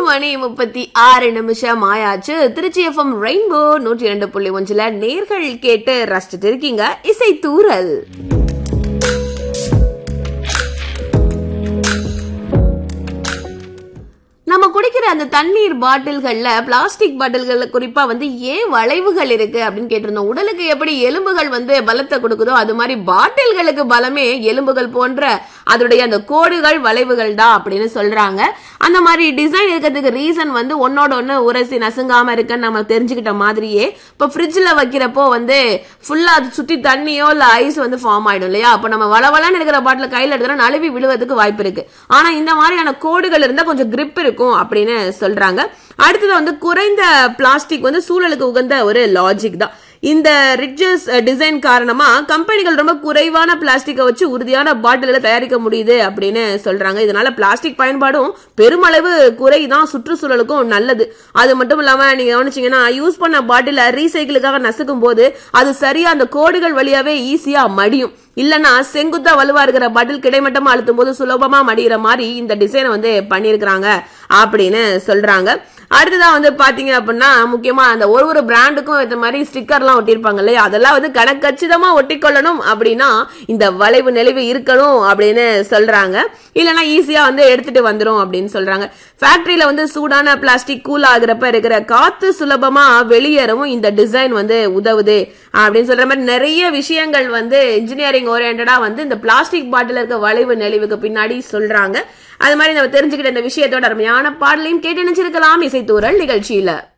மணி முப்பத்தி ஆறு நிமிஷம் ஆயாச்சு திருச்சி எஃப்எம் ரெயின்போ நூற்றி இரண்டு புள்ளி ஒன்றுல நேர்கள் கேட்டு ரசிச்சுட்டு இருக்கீங்க இசை தூரல் நம்ம குடிக்கிற அந்த தண்ணீர் பாட்டில்கள்ல பிளாஸ்டிக் பாட்டில்கள்ல குறிப்பா வந்து ஏன் வளைவுகள் இருக்கு அப்படின்னு கேட்டிருந்தோம் உடலுக்கு எப்படி எலும்புகள் வந்து பலத்தை கொடுக்குதோ அது மாதிரி பாட்டில்களுக்கு பலமே எலும்புகள் போன்ற அதோடைய அந்த கோடுகள் வளைவுகள் தான் அப்படின்னு சொல்றாங்க அந்த மாதிரி டிசைன் இருக்கிறதுக்கு ரீசன் வந்து ஒன்னோட ஒண்ணு உரசி நசுங்காம இருக்குன்னு நம்ம தெரிஞ்சுக்கிட்ட மாதிரியே இப்ப ஃப்ரிட்ஜ்ல வைக்கிறப்போ வந்து ஃபுல்லா அது சுத்தி தண்ணியோ இல்ல ஐஸ் வந்து ஃபார்ம் ஆயிடும் இல்லையா அப்ப நம்ம வளவளன்னு இருக்கிற பாட்டில கையில எடுத்தா நழுவி விழுவதுக்கு வாய்ப்பு இருக்கு ஆனா இந்த மாதிரியான கோடுகள் இருந்தா கொஞ்சம் grip இருக்கும் அப்படின்னு சொல்றாங்க அடுத்தது வந்து குறைந்த பிளாஸ்டிக் வந்து சூழலுக்கு உகந்த ஒரு லாஜிக் தான் இந்த ரிட்ஜஸ் டிசைன் காரணமா கம்பெனிகள் ரொம்ப குறைவான பிளாஸ்டிக்கை வச்சு உறுதியான பாட்டில்களை தயாரிக்க முடியுது அப்படின்னு சொல்றாங்க இதனால பிளாஸ்டிக் பயன்பாடும் பெருமளவு குறைதான் சுற்றுச்சூழலுக்கும் நல்லது அது மட்டும் இல்லாம நீங்க கவனிச்சீங்கன்னா யூஸ் பண்ண பாட்டில ரீசைக்கிளுக்காக நசுக்கும் போது அது சரியா அந்த கோடுகள் வழியாவே ஈஸியா மடியும் இல்லனா செங்குத்தா வலுவா இருக்கிற பாட்டில் கிடைமட்டமா அழுத்தும் போது சுலபமா மடிகிற மாதிரி இந்த டிசைனை வந்து பண்ணியிருக்கிறாங்க அப்படின்னு சொல்றாங்க அடுத்ததா வந்து பாத்தீங்க அப்படின்னா முக்கியமா அந்த ஒரு ஒரு பிராண்டுக்கும் இந்த மாதிரி ஸ்டிக்கர்லாம் ஒட்டியிருப்பாங்க இல்லையா அதெல்லாம் வந்து கணக்கச்சிதமா ஒட்டிக்கொள்ளணும் அப்படின்னா இந்த வளைவு நெளிவு இருக்கணும் அப்படின்னு சொல்றாங்க இல்லைன்னா ஈஸியா வந்து எடுத்துட்டு வந்துரும் அப்படின்னு சொல்றாங்க ஃபேக்டரியில வந்து சூடான பிளாஸ்டிக் கூல் ஆகுறப்ப இருக்கிற காத்து சுலபமா வெளியேறவும் இந்த டிசைன் வந்து உதவுது அப்படின்னு சொல்ற மாதிரி நிறைய விஷயங்கள் வந்து இன்ஜினியரிங் ஓரியன்டா வந்து இந்த பிளாஸ்டிக் பாட்டில் இருக்க வளைவு நெளிவுக்கு பின்னாடி சொல்றாங்க அது மாதிரி நம்ம தெரிஞ்சுக்கிட்ட இந்த விஷயத்தோட அருமையான பாடலையும் கேட்டு நினைச்சிருக்கலாம் இசைத்தூரல் நிகழ்ச்சியில